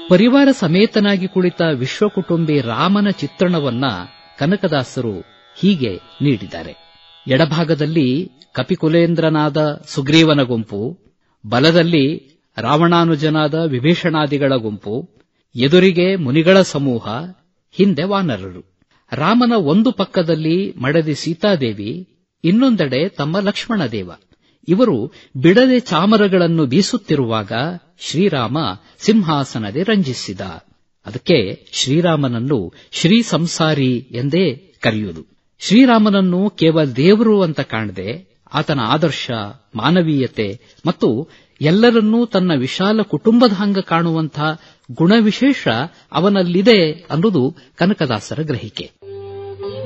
ಪರಿವಾರ ಸಮೇತನಾಗಿ ಕುಳಿತ ವಿಶ್ವಕುಟುಂಬಿ ರಾಮನ ಚಿತ್ರಣವನ್ನ ಕನಕದಾಸರು ಹೀಗೆ ನೀಡಿದ್ದಾರೆ ಎಡಭಾಗದಲ್ಲಿ ಕಪಿಕುಲೇಂದ್ರನಾದ ಸುಗ್ರೀವನ ಗುಂಪು ಬಲದಲ್ಲಿ ರಾವಣಾನುಜನಾದ ವಿಭೀಷಣಾದಿಗಳ ಗುಂಪು ಎದುರಿಗೆ ಮುನಿಗಳ ಸಮೂಹ ಹಿಂದೆ ವಾನರರು ರಾಮನ ಒಂದು ಪಕ್ಕದಲ್ಲಿ ಮಡದಿ ಸೀತಾದೇವಿ ಇನ್ನೊಂದೆಡೆ ತಮ್ಮ ಲಕ್ಷ್ಮಣದೇವ ಇವರು ಬಿಡದೆ ಚಾಮರಗಳನ್ನು ಬೀಸುತ್ತಿರುವಾಗ ಶ್ರೀರಾಮ ಸಿಂಹಾಸನದೆ ರಂಜಿಸಿದ ಅದಕ್ಕೆ ಶ್ರೀರಾಮನನ್ನು ಶ್ರೀ ಸಂಸಾರಿ ಎಂದೇ ಕರೆಯುವುದು ಶ್ರೀರಾಮನನ್ನು ಕೇವಲ ದೇವರು ಅಂತ ಕಾಣದೆ ಆತನ ಆದರ್ಶ ಮಾನವೀಯತೆ ಮತ್ತು ಎಲ್ಲರನ್ನೂ ತನ್ನ ವಿಶಾಲ ಕುಟುಂಬದ ಹಂಗ ಕಾಣುವಂಥ ಗುಣವಿಶೇಷ ಅವನಲ್ಲಿದೆ ಅನ್ನೋದು ಕನಕದಾಸರ ಗ್ರಹಿಕೆ